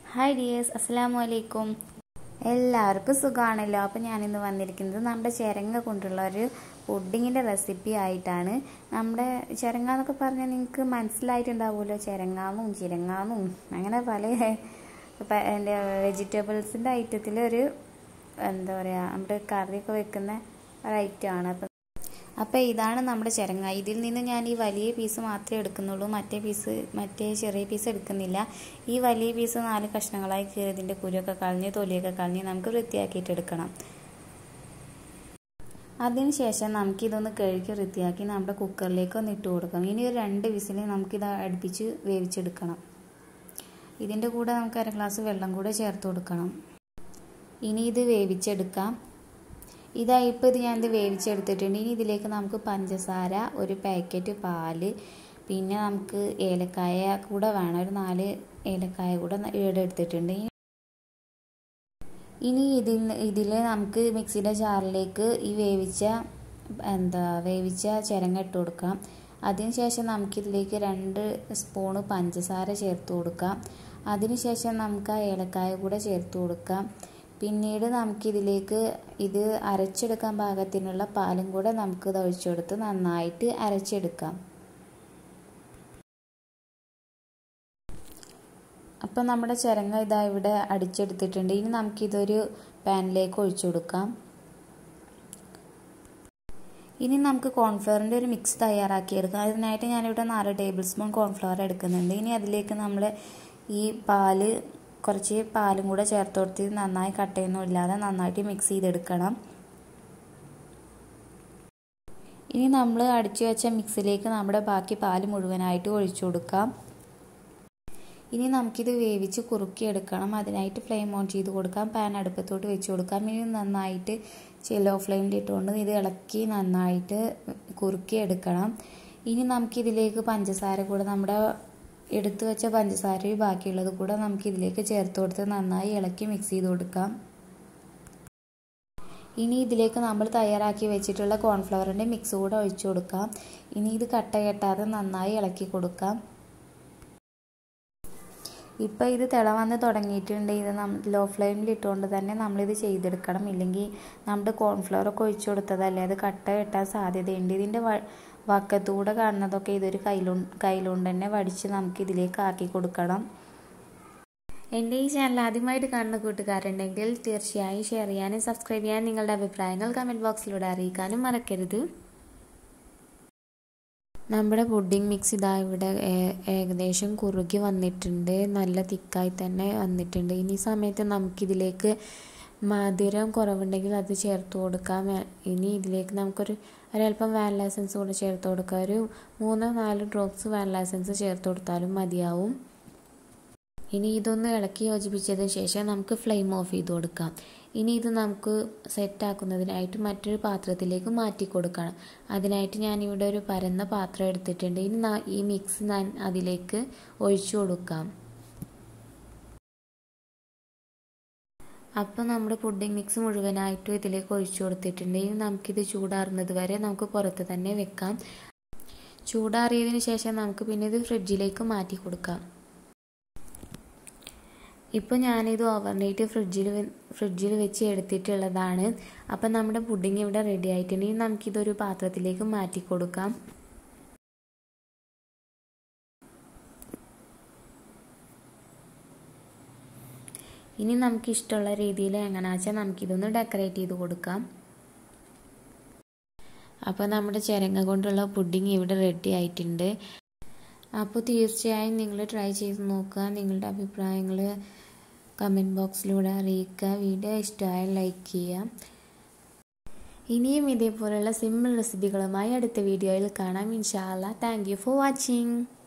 hi dears അസ്സാം വലൈക്കും എല്ലാവർക്കും സുഖമാണല്ലോ അപ്പോൾ ഞാനിന്ന് വന്നിരിക്കുന്നത് നമ്മുടെ ചിരങ്ങ കൊണ്ടുള്ള ഒരു പുഡിങ്ങിൻ്റെ റെസിപ്പി ആയിട്ടാണ് നമ്മുടെ ചിരങ്ങ എന്നൊക്കെ പറഞ്ഞാൽ നിങ്ങൾക്ക് മനസ്സിലായിട്ടുണ്ടാവുമല്ലോ ചിരങ്ങാന്നും ചിരങ്ങാന്നും അങ്ങനെ പല പ- എൻ്റെ വെജിറ്റബിൾസിൻ്റെ ഐറ്റത്തിൽ ഒരു എന്താ പറയുക നമ്മുടെ കറിയൊക്കെ വെക്കുന്ന ഒരു ഐറ്റമാണ് അപ്പം അപ്പോൾ ഇതാണ് നമ്മുടെ ചിരങ്ങ ഇതിൽ നിന്ന് ഞാൻ ഈ വലിയ പീസ് മാത്രമേ എടുക്കുന്നുള്ളൂ മറ്റേ പീസ് മറ്റേ ചെറിയ പീസ് എടുക്കുന്നില്ല ഈ വലിയ പീസ് നാല് കഷ്ണങ്ങളായി കീറിയതിൻ്റെ കുരുവൊക്കെ കളഞ്ഞ് തൊലിയൊക്കെ കളഞ്ഞ് നമുക്ക് വൃത്തിയാക്കിയിട്ട് എടുക്കണം അതിനുശേഷം നമുക്കിതൊന്ന് കഴുകി വൃത്തിയാക്കി നമ്മുടെ കുക്കറിലേക്ക് ഒന്ന് ഇട്ട് കൊടുക്കാം ഇനി ഒരു രണ്ട് വിസിൽ നമുക്കിത് അടുപ്പിച്ച് വേവിച്ചെടുക്കണം ഇതിൻ്റെ കൂടെ നമുക്ക് അര ഗ്ലാസ് വെള്ളം കൂടെ ചേർത്ത് കൊടുക്കണം ഇനി ഇത് വേവിച്ചെടുക്കാം ഇതാ ഇപ്പോൾ ഇത് ഞാനിത് വേവിച്ചെടുത്തിട്ടുണ്ട് ഇനി ഇതിലേക്ക് നമുക്ക് പഞ്ചസാര ഒരു പാക്കറ്റ് പാല് പിന്നെ നമുക്ക് ഏലക്കായ കൂടെ വേണം ഒരു നാല് ഏലക്കായ കൂടെ ഇവിടെ എടുത്തിട്ടുണ്ട് ഇനി ഇതിൽ ഇതിൽ നമുക്ക് മിക്സിയുടെ ജാറിലേക്ക് ഈ വേവിച്ച എന്താ വേവിച്ച ചിരങ്ങ ഇട്ട് കൊടുക്കാം അതിനുശേഷം നമുക്കിതിലേക്ക് രണ്ട് സ്പൂണ് പഞ്ചസാര ചേർത്ത് കൊടുക്കാം അതിനുശേഷം നമുക്ക് ആ ഏലക്കായ കൂടെ ചേർത്ത് കൊടുക്കാം പിന്നീട് നമുക്കിതിലേക്ക് ഇത് അരച്ചെടുക്കാൻ പാകത്തിനുള്ള പാലും കൂടെ നമുക്ക് ഇത് ഒഴിച്ചെടുത്ത് നന്നായിട്ട് അരച്ചെടുക്കാം അപ്പം നമ്മുടെ ചിരങ്ങ ഇതാ ഇവിടെ അടിച്ചെടുത്തിട്ടുണ്ട് ഇനി നമുക്കിതൊരു പാനിലേക്ക് ഒഴിച്ചു കൊടുക്കാം ഇനി നമുക്ക് കോൺഫ്ലവറിൻ്റെ ഒരു മിക്സ് തയ്യാറാക്കിയെടുക്കാം അതിനായിട്ട് ഞാനിവിടെ നാല് ടേബിൾ സ്പൂൺ കോൺഫ്ലവർ എടുക്കുന്നുണ്ട് ഇനി അതിലേക്ക് നമ്മൾ ഈ പാല് കുറച്ച് പാലും കൂടെ ചേർത്ത് കൊടുത്ത് നന്നായി കട്ടയൊന്നും ഇല്ലാതെ നന്നായിട്ട് മിക്സ് ചെയ്തെടുക്കണം ഇനി നമ്മൾ അടിച്ചു വെച്ച മിക്സിലേക്ക് നമ്മുടെ ബാക്കി പാല് മുഴുവനായിട്ട് ഒഴിച്ചു കൊടുക്കാം ഇനി നമുക്കിത് വേവിച്ച് കുറുക്കിയെടുക്കണം അതിനായിട്ട് ഫ്ലെയിം ഓൺ ചെയ്ത് കൊടുക്കാം പാൻ അടുപ്പത്തോട്ട് വെച്ച് കൊടുക്കാം ഇനി നന്നായിട്ട് ലോ ഫ്ലെയിമിൽ ഇട്ടുകൊണ്ട് ഇത് ഇളക്കി നന്നായിട്ട് കുറുക്കിയെടുക്കണം ഇനി നമുക്കിതിലേക്ക് പഞ്ചസാര കൂടെ നമ്മുടെ എടുത്തു വെച്ച പഞ്ചസാരയും ബാക്കിയുള്ളത് കൂടെ നമുക്ക് ഇതിലേക്ക് ചേർത്ത് കൊടുത്ത് നന്നായി ഇളക്കി മിക്സ് ചെയ്ത് കൊടുക്കാം ഇനി ഇതിലേക്ക് നമ്മൾ തയ്യാറാക്കി വെച്ചിട്ടുള്ള കോൺഫ്ലവറിൻ്റെ മിക്സ് കൂടെ ഒഴിച്ചു കൊടുക്കാം ഇനി ഇത് കട്ട കെട്ടാതെ നന്നായി ഇളക്കി കൊടുക്കാം ഇപ്പോൾ ഇത് തിള വന്ന് തുടങ്ങിയിട്ടുണ്ട് ഇത് നമ്മൾ ലോ ഫ്ലെയിമിൽ ഇട്ടുകൊണ്ട് തന്നെ നമ്മളിത് ചെയ്തെടുക്കണം ഇല്ലെങ്കിൽ നമ്മുടെ കോൺഫ്ലവർ ഒക്കെ ഒഴിച്ചു കൊടുത്തതല്ലേ അത് കട്ട കെട്ടാൻ സാധ്യതയുണ്ട് ഇതിൻ്റെ വക്കത്തൂടെ കാണുന്നതൊക്കെ ഇതൊരു കയ്യിലു കയ്യിലുകൊണ്ട് തന്നെ വടിച്ച് നമുക്ക് ഇതിലേക്ക് ആക്കി കൊടുക്കണം എൻ്റെ ഈ ചാനൽ ആദ്യമായിട്ട് കാണുന്ന കൂട്ടുകാരുണ്ടെങ്കിൽ തീർച്ചയായും ഷെയർ ചെയ്യാനും സബ്സ്ക്രൈബ് ചെയ്യാനും നിങ്ങളുടെ അഭിപ്രായങ്ങൾ കമൻറ്റ് ബോക്സിലൂടെ അറിയിക്കാനും മറക്കരുത് നമ്മുടെ പുഡിംഗ് മിക്സ് ഇതാ ഇവിടെ ഏകദേശം കുറുകി വന്നിട്ടുണ്ട് നല്ല തിക്കായി തന്നെ വന്നിട്ടുണ്ട് ഇനി സമയത്ത് നമുക്കിതിലേക്ക് മധുരം കുറവുണ്ടെങ്കിൽ അത് ചേർത്ത് കൊടുക്കാം ഇനി ഇതിലേക്ക് നമുക്കൊരു ഒരല്പം വാനില എസൻസ് കൂടെ ചേർത്ത് കൊടുക്കാം ഒരു മൂന്നോ നാല് ഡ്രോപ്സ് വാനില എസൻസ് ചേർത്ത് കൊടുത്താലും മതിയാവും ഇനി ഇതൊന്ന് ഇളക്കി യോജിപ്പിച്ചതിന് ശേഷം നമുക്ക് ഫ്ലെയിം ഓഫ് ചെയ്ത് കൊടുക്കാം ഇനി ഇത് നമുക്ക് സെറ്റാക്കുന്നതിനായിട്ട് മറ്റൊരു പാത്രത്തിലേക്ക് മാറ്റി കൊടുക്കണം അതിനായിട്ട് ഞാനിവിടെ ഒരു പരന്ന പാത്രം എടുത്തിട്ടുണ്ട് ഇനി ഈ മിക്സ് ഞാൻ അതിലേക്ക് ഒഴിച്ചു കൊടുക്കാം അപ്പോൾ നമ്മുടെ പുഡിംഗ് മിക്സ് മുഴുവനായിട്ടും ഇതിലേക്ക് ഒഴിച്ചു കൊടുത്തിട്ടുണ്ട് ഇനി നമുക്കിത് ചൂടാറുന്നത് വരെ നമുക്ക് പുറത്ത് തന്നെ വെക്കാം ചൂടാറിയതിന് ശേഷം നമുക്ക് പിന്നെ ഇത് ഫ്രിഡ്ജിലേക്ക് മാറ്റി കൊടുക്കാം ഇപ്പോൾ ഞാനിത് ഓവർനൈറ്റ് ഫ്രിഡ്ജിൽ ഫ്രിഡ്ജിൽ വെച്ച് എടുത്തിട്ടുള്ളതാണ് അപ്പം നമ്മുടെ പുഡിംഗ് ഇവിടെ റെഡി ആയിട്ടുണ്ട് ഇനി നമുക്കിതൊരു പാത്രത്തിലേക്ക് മാറ്റി കൊടുക്കാം ഇനി നമുക്ക് ഇഷ്ടമുള്ള രീതിയിൽ എങ്ങനെ വെച്ചാൽ നമുക്കിതൊന്ന് ഡെക്കറേറ്റ് ചെയ്ത് കൊടുക്കാം അപ്പോൾ നമ്മുടെ ചിരങ്ങ കൊണ്ടുള്ള പുഡിംഗ് ഇവിടെ റെഡി ആയിട്ടുണ്ട് അപ്പോൾ തീർച്ചയായും നിങ്ങൾ ട്രൈ ചെയ്ത് നോക്കുക നിങ്ങളുടെ അഭിപ്രായങ്ങൾ കമൻറ്റ് ബോക്സിലൂടെ അറിയിക്കുക വീഡിയോ ഇഷ്ടമായാൽ ലൈക്ക് ചെയ്യുക ഇനിയും ഇതേപോലെയുള്ള സിമ്പിൾ റെസിപ്പികളുമായി അടുത്ത വീഡിയോയിൽ കാണാം ഇൻഷാല്ല താങ്ക് യു ഫോർ വാച്ചിങ്